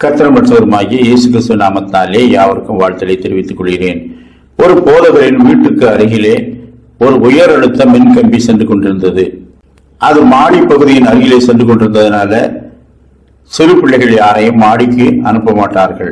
கர்த்தர் மற்றவருமாகிய இயேசு கிறிஸ்துவ நாமத்தினாலே யாவருக்கும் வாழ்த்தலை தெரிவித்துக் கொள்கிறேன் ஒரு போதகரின் வீட்டுக்கு அருகிலே ஒரு உயர் அழுத்த மின்கம்பி சென்று கொண்டிருந்தது அது மாடி பகுதியின் அருகிலே சென்று கொண்டிருந்ததனால சிறு பிள்ளைகள் யாரையும் மாடிக்கு அனுப்ப மாட்டார்கள்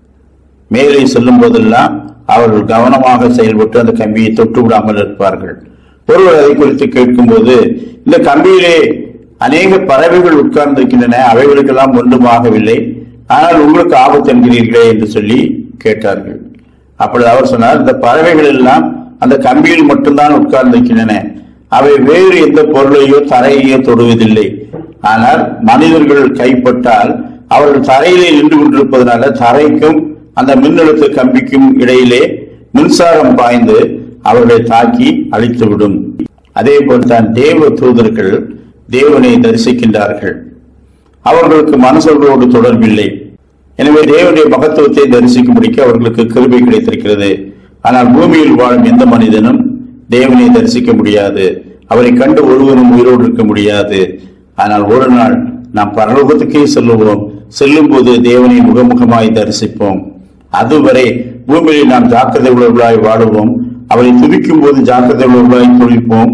மேலே செல்லும் போதெல்லாம் அவர்கள் கவனமாக செயல்பட்டு அந்த கம்பியை தொட்டு விடாமல் இருப்பார்கள் ஒருவர் அதை குறித்து கேட்கும்போது இந்த கம்பியிலே அநேக பறவைகள் உட்கார்ந்திருக்கின்றன அவைகளுக்கெல்லாம் ஒன்றும் ஆகவில்லை ஆனால் உங்களுக்கு ஆபத்து என்கிறீர்களே என்று சொல்லி கேட்டார்கள் அப்பொழுது அவர் சொன்னார் இந்த பறவைகள் எல்லாம் அந்த கம்பியில் மட்டும்தான் உட்கார்ந்திருக்கின்றன அவை வேறு எந்த பொருளையோ தரையையோ தொடுவதில்லை ஆனால் மனிதர்கள் கைப்பட்டால் அவர்கள் தரையிலே நின்று கொண்டிருப்பதனால தரைக்கும் அந்த மின்னழுத்த கம்பிக்கும் இடையிலே மின்சாரம் பாய்ந்து அவர்களை தாக்கி அழித்துவிடும் அதே போல்தான் தேவ தூதர்கள் தேவனை தரிசிக்கின்றார்கள் அவர்களுக்கு மனுஷர்களோடு தொடர்பில்லை எனவே தேவனுடைய மகத்துவத்தை தரிசிக்கும்படிக்கு அவர்களுக்கு கிருபை கிடைத்திருக்கிறது ஆனால் பூமியில் வாழும் எந்த மனிதனும் தேவனை தரிசிக்க முடியாது அவரை கண்டு ஒருவரும் உயிரோடு இருக்க முடியாது ஆனால் ஒரு நாள் நாம் பரலோகத்துக்கே செல்லுவோம் செல்லும் போது தேவனை முகமுகமாய் தரிசிப்போம் அதுவரை பூமியில் நாம் ஜாக்கிரதை உள்ளவர்களாய் வாழுவோம் அவரை துதிக்கும் போது ஜாக்கிரதை உள்ளவர்களாய் துதிப்போம்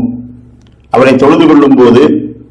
அவரை தொழுது கொள்ளும் போது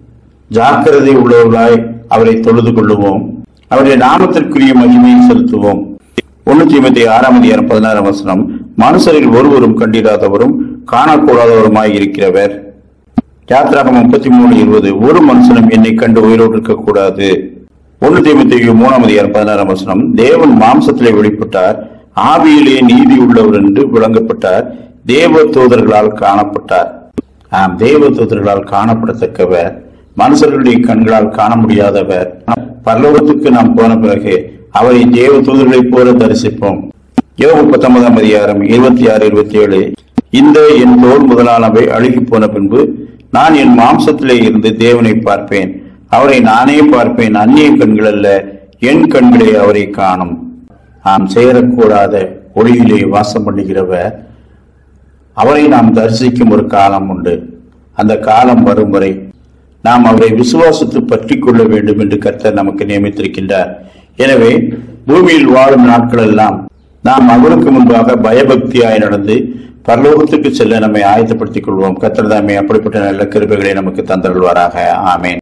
ஜாக்கிரதை உள்ளவர்களாய் அவரை தொழுது கொள்ளுவோம் அவருடைய நாமத்திற்குரிய மகிமையை செலுத்துவோம் ஒன்னு தீமத்தி ஆறாம் அதிகாரம் பதினாறாம் வசனம் மனுஷரில் ஒருவரும் கண்டிராதவரும் காணக்கூடாதவருமாய் இருக்கிறவர் யாத்திராகம் முப்பத்தி மூணு இருபது ஒரு மனுஷனும் என்னை கண்டு உயிரோடு இருக்கக்கூடாது ஒன்னு தீமத்தி மூணாம் அதிகாரம் பதினாறாம் வசனம் தேவன் மாம்சத்திலே வெளிப்பட்டார் ஆவியிலே நீதி உள்ளவர் என்று விளங்கப்பட்டார் தேவ தூதர்களால் காணப்பட்டார் ஆம் தேவ தூதர்களால் காணப்படத்தக்கவர் மனுஷர்களுடைய கண்களால் காண முடியாதவர் பரலோகத்துக்கு நாம் போன பிறகு அவரை தேவ தூதர்களைப் போல தரிசிப்போம் யோபு பத்தொன்பதாம் அதிகாரம் இருபத்தி ஆறு இருபத்தி ஏழு இந்த என் தோல் முதலானவை அழுகி போன பின்பு நான் என் மாம்சத்திலே இருந்து தேவனை பார்ப்பேன் அவரை நானே பார்ப்பேன் அந்நிய கண்கள் அல்ல என் கண்களே அவரை காணும் நாம் சேரக்கூடாத ஒளியிலே வாசம் பண்ணுகிறவர் அவரை நாம் தரிசிக்கும் ஒரு காலம் உண்டு அந்த காலம் வரும் வரை நாம் அவரை விசுவாசத்து பற்றி கொள்ள வேண்டும் என்று கர்த்தர் நமக்கு நியமித்திருக்கின்றார் எனவே பூமியில் வாழும் நாட்கள் எல்லாம் நாம் அவருக்கு முன்பாக பயபக்தியாய் நடந்து பரலோகத்துக்கு செல்ல நம்மை ஆயத்தப்படுத்திக் கொள்வோம் கர்த்தர் தாமே அப்படிப்பட்ட நல்ல கிருபைகளை நமக்கு தந்தருள்வாராக ஆமேன்